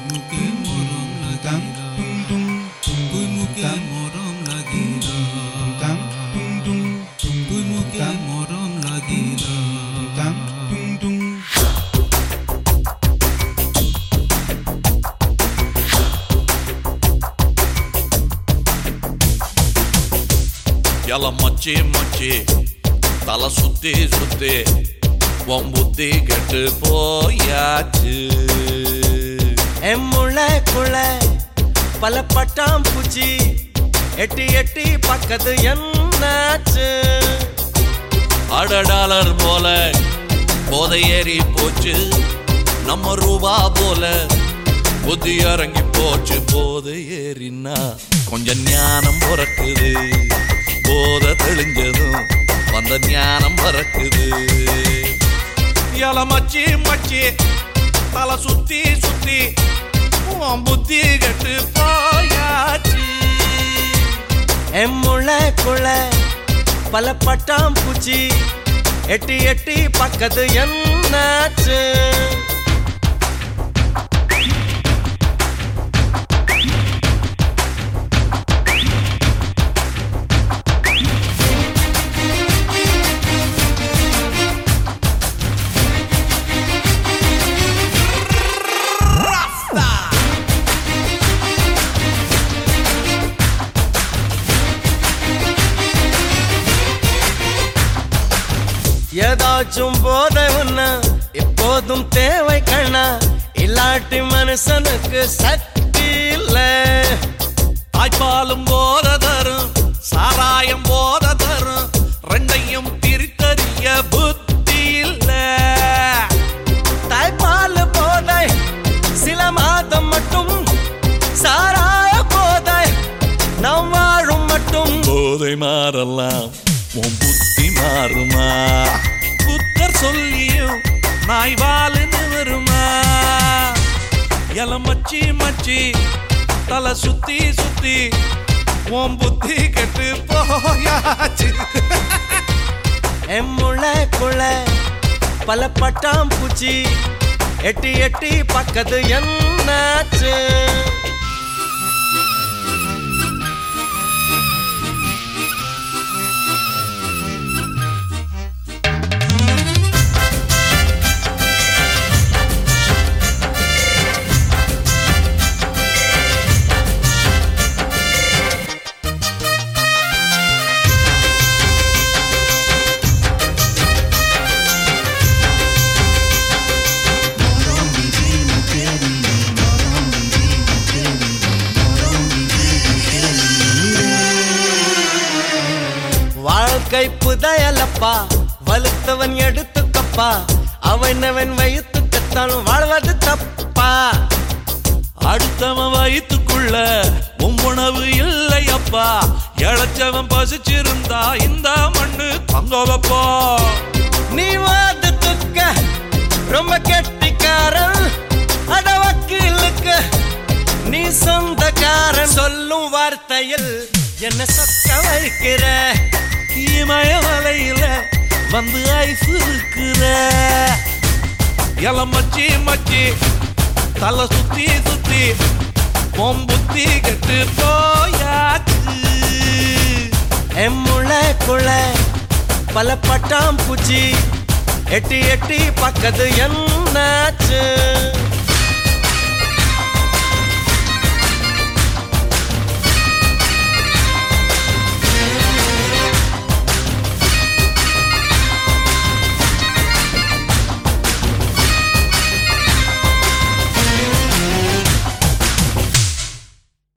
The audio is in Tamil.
মুখে মরম লাগিলা তুই মুখে মরম লাগিলা তুই মুখে মরম লাগিলা எல மச்சி மச்சி தலை சுத்தி சுத்தி உன் புத்தி கெட்டு போயாச்சு எம்முள குள பல பட்டாம் பூச்சி எட்டி எட்டி பக்கத்து என்னாச்சு அட டாலர் போல போதை ஏறி போச்சு நம்ம ரூபா போல புத்தி இறங்கி போச்சு போதை ஏறினா கொஞ்சம் ஞானம் பிறக்குது போதை தெளிஞ்சதும் வந்த ஞானம் பறக்குது இல மச்சி மச்சி தலை சுத்தி சுத்தி உன் புத்தி கெட்டு போயாச்சு எம்முள குள பல பட்டாம் பூச்சி எட்டி எட்டி பக்கத்து என்னாச்சு ஏதாச்சும் போதை ஒண்ணு எப்போதும் தேவை கண்ணா இல்லாட்டி மனுஷனுக்கு சக்தி இல்லை தாய்ப்பாலும் போத தரும் சாராயம் போத தரும் ரெண்டையும் பிரித்தறிய புத்தி இல்ல தாய்ப்பால் போதை சில மாதம் மட்டும் சாராய போதை நாம் வாழும் மட்டும் போதை மாறலாம் உன் புத்தி மாறுமா புத்தர் சொல்லியும் நாய் வாழுன்னு வருமா எல மச்சி மச்சி தலை சுத்தி சுத்தி உன் புத்தி கெட்டு போயாச்சு எம்முள குள பல பட்டாம் பூச்சி எட்டி எட்டி பக்கத்து என்னாச்சு வாழ்க்கை புதையலப்பா வலுத்தவன் எடுத்துக்கப்பா அவனவன் வயிற்றுக்கத்தான் வாழ்வது தப்பா அடுத்தவன் வயிற்றுக்குள்ள உன் உணவு இல்லையப்பா இழைச்சவன் பசிச்சிருந்தா இந்த மண்ணு தங்க வைப்பா நீ வாது துக்க ரொம்ப கெட்டிக்காரன் அட வக்கீலுக்கு நீ சொந்தக்காரன் சொல்லும் வார்த்தையில் என்ன சொக்க வைக்கிற இமய மலையில வந்து ஐஸ் இருக்கிற இல மச்சி மச்சி தலை சுத்தி சுத்தி உன் புத்தி கெட்டு போயாச்சு எம்முள குள பல பட்டாம் பூச்சி எட்டி எட்டி பக்கத்து என்னாச்சு